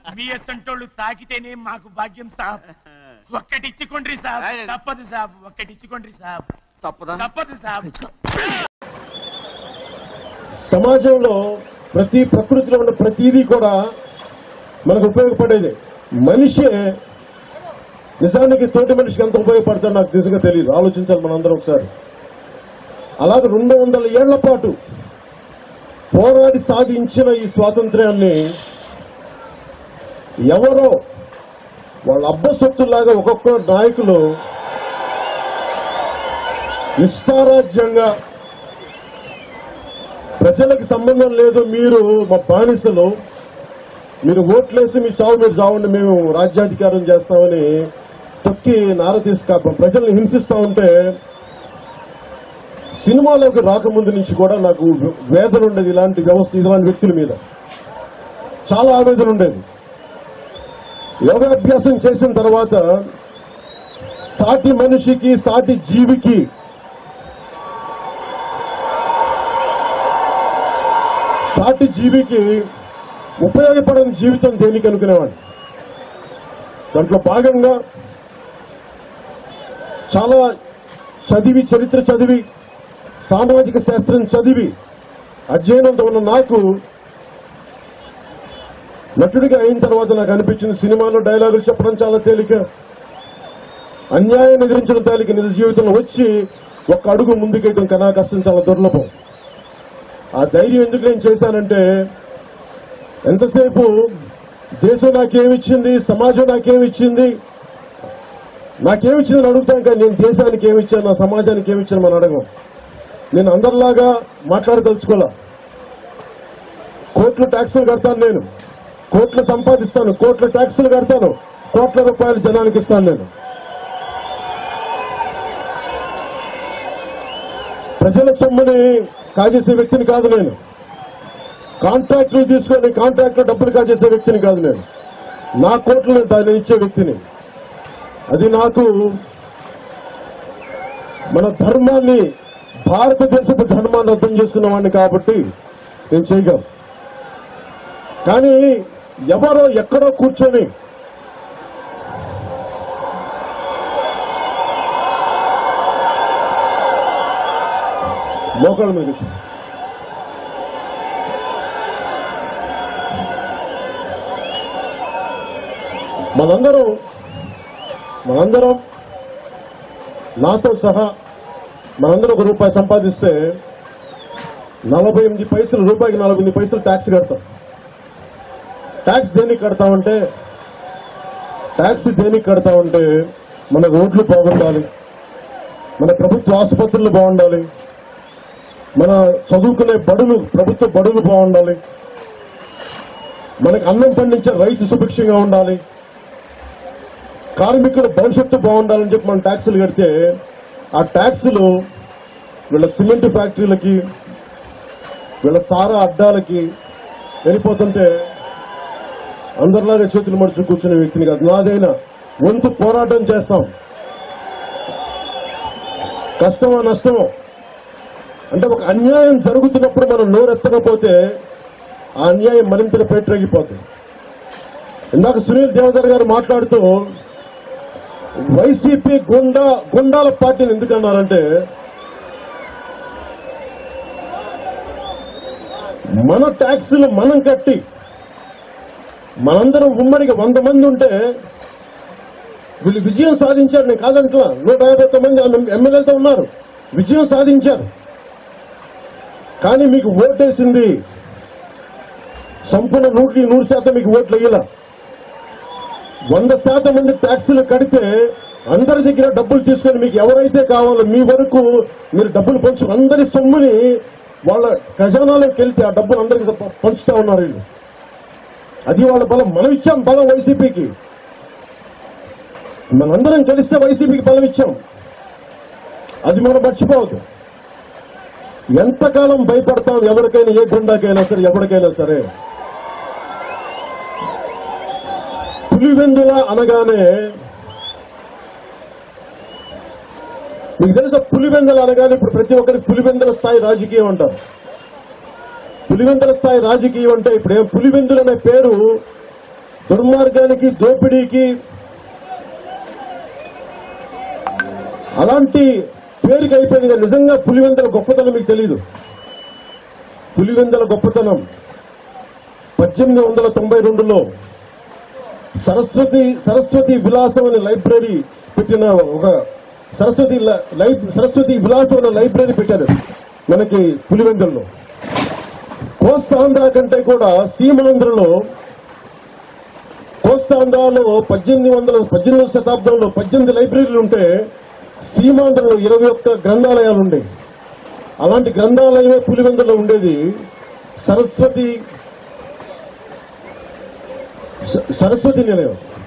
మీ అసంటోళ్ళు తాకితేనే మాకు భాగ్యం సాబ్ ఒక్కటిచ్చుకోండ్రి సాబ్ తప్పదు సాబ్ ఒక్కటిచ్చుకోండ్రి సాబ్ తప్పదా తప్పదు సాబ్ సమాజంలో ప్రతి ప్రకృతిలో ఉన్న ప్రతిదీ కూడా మనకు ఉపయోగపడేది మనిషే నిజానికి తోటి మనిషికి ఎంత ఉపయోగపడతాడో నాకు నిజంగా తెలియదు ఆలోచించాలి మనందరం ఒకసారి అలాగే రెండు వందల ఏళ్ల పాటు పోరాడి సాధించిన ఈ స్వాతంత్ర్యాన్ని ఎవరో వాళ్ళ అబ్బసొత్తులాగా ఒక్కొక్క నాయకులు నిస్తారాజ్యంగా ప్రజలకు సంబంధం లేదు మీరు మా బానిసలు మీరు ఓట్లేసి మీ చావు మీరు చావండి మేము రాజ్యాధికారం చేస్తామని తొక్కి నార తీసుకా ప్రజల్ని హింసిస్తా ఉంటే సినిమాలోకి రాకముందు నుంచి కూడా నాకు వేదన ఉండేది ఇలాంటి వ్యవస్థ ఇలాంటి వ్యక్తుల మీద చాలా ఆవేదన ఉండేది యోగాభ్యాసం చేసిన తర్వాత సాటి మనిషికి సాటి జీవికి సాటి జీవికి ఉపయోగపడని జీవితం దేనికి అనుకునేవాడు దాంట్లో భాగంగా చాలా చదివి చరిత్ర చదివి సామాజిక శాస్త్రం చదివి అధ్యయనంతో ఉన్న నాకు నటుడిగా అయిన తర్వాత నాకు అనిపించింది సినిమాలో డైలాగులు చెప్పడం చాలా తేలిక అన్యాయం ఎదిరించడం తేలిక నిజ జీవితంలో వచ్చి ఒక్క అడుగు ముందుకేయడం కన్నా కష్టం చాలా దుర్లభం ఆ ధైర్యం ఎందుకు నేను చేశానంటే ఎంతసేపు దేశం నాకేమిచ్చింది సమాజం నాకేమిచ్చింది నాకేమిచ్చిందని అడుగుతాం కానీ నేను దేశానికి ఏమిచ్చాను నా సమాజానికి ఏమిచ్చాను మనం అడగం నేను అందరిలాగా మాట్లాడదలుచుకోలే కోట్ల ట్యాక్సులు కడతాను నేను కోట్లు సంపాదిస్తాను కోట్ల ట్యాక్సులు కడతాను కోట్ల రూపాయలు జనానికి ఇస్తాను నేను ప్రజల సొమ్ముని కాజేసే వ్యక్తిని కాదు నేను కాంట్రాక్టులు తీసుకొని కాంట్రాక్ట్లో డబ్బులు కాజేసే వ్యక్తిని కాదు నేను నా కోట్లు నేను దాన్ని ఇచ్చే వ్యక్తిని అది నాకు మన ధర్మాన్ని భారతదేశపు ధర్మాన్ని అర్థం చేసుకున్నవాడిని కాబట్టి నేను చేయగలను కానీ ఎవరో ఎక్కడో కూర్చొని మోకాళ్ళ మీద కూర్చో. మనందరం మనందరం నాతో సహా మనందరం ఒక రూపాయి సంపాదిస్తే నలభై ఎనిమిది పైసలు రూపాయికి నలభై ఎనిమిది పైసలు ట్యాక్స్ కడతాం ట్యాక్స్ దేనికి కడతామంటే ట్యాక్స్ దేనికి కడతామంటే మన రోడ్లు బాగుండాలి మన ప్రభుత్వ ఆసుపత్రులు బాగుండాలి మన చదువుకునే బడులు ప్రభుత్వ బడులు బాగుండాలి మనకి అన్నం పండించే రైతు సుభిక్షంగా ఉండాలి కార్మికుల భవిష్యత్తు బాగుండాలని చెప్పి మనం ట్యాక్సులు కడితే ఆ ట్యాక్సులు వీళ్ళ సిమెంట్ ఫ్యాక్టరీలకి వీళ్ళ సారా అడ్డాలకి వెళ్ళిపోతుంటే అందరిలాగా చేతులు మడుచు కూర్చునే వ్యక్తిని కాదు నాదైనా వంతు పోరాటం చేస్తాం కష్టమో నష్టమో అంటే ఒక అన్యాయం జరుగుతున్నప్పుడు మనం నోరెత్తకపోతే ఆ అన్యాయం మరింతగా పేటరేగిపోతుంది ఇందాక సునీల్ దేవదర్ గారు మాట్లాడుతూ వైసీపీ గుండా గుండాల పార్టీని ఎందుకు అన్నారంటే మన ట్యాక్సులు మనం కట్టి మనందరం ఉమ్మడిగా వంద మంది ఉంటే వీళ్ళు విజయం సాధించారు నేను కాదంటున్నా నూట యాభై తొమ్మిది ఎమ్మెల్యేలతో ఉన్నారు విజయం సాధించారు కానీ మీకు ఓటేసింది సంపూర్ణ నూటికి నూరు శాతం మీకు ఓట్లు వేయాల వంద శాతం మంది ట్యాక్సులు కడితే అందరి దగ్గర డబ్బులు తీసుకొని మీకు ఎవరైతే కావాలో మీ వరకు మీరు డబ్బులు పంచు అందరి సొమ్ముని వాళ్ళ ఖజానాలోకి వెళ్తే ఆ డబ్బులు అందరికి ప- పంచుతా ఉన్నారు వీళ్ళు అది వాళ్ళ బలం మనం ఇచ్చాం బలం వైసీపీకి మనందరం కలిస్తే వైసీపీకి బలం ఇచ్చాం అది మనం మర్చిపోవద్దు ఎంతకాలం భయపడతాం ఎవరికైనా ఏ గుండాకైనా సరే ఎవరికైనా సరే పులివెందుల అనగానే మీకు తెలుసా పులివెందుల అనగానే ఇప్పుడు ప్రతి ఒక్కరికి పులివెందుల స్థాయి రాజకీయం అంటారు పులివెందుల స్థాయి రాజకీయం అంటే ఇప్పుడు ఏం పులివెందులు అనే పేరు దుర్మార్గానికి దోపిడీకి అలాంటి పేరుకి అయిపోయింది కదా. నిజంగా పులివెందల గొప్పతనం మీకు తెలీదు పులివెందల గొప్పతనం పద్దెనిమిది వందల తొంభై రెండులో సరస్వతి సరస్వతి విలాసం అనే లైబ్రరీ పెట్టిన ఒక సరస్వతి ల- లై- సరస్వతి విలాసం అనే లైబ్రరీ పెట్టారు మనకి పులివెందుల్లో కోస్తాంధ్ర కంటే కూడా సీమాంధ్రలో కోస్తాంధ్రలో పద్దెనిమిది వందల పద్దెనిమిదవ శతాబ్దంలో పద్దెనిమిది లైబ్రరీలు ఉంటే సీమాంధ్రలో ఇరవై ఒక్క గ్రంథాలయాలు ఉండేవి అలాంటి గ్రంథాలయమే పులివెందులో ఉండేది సరస్వతి స- సరస్వతి నిలయం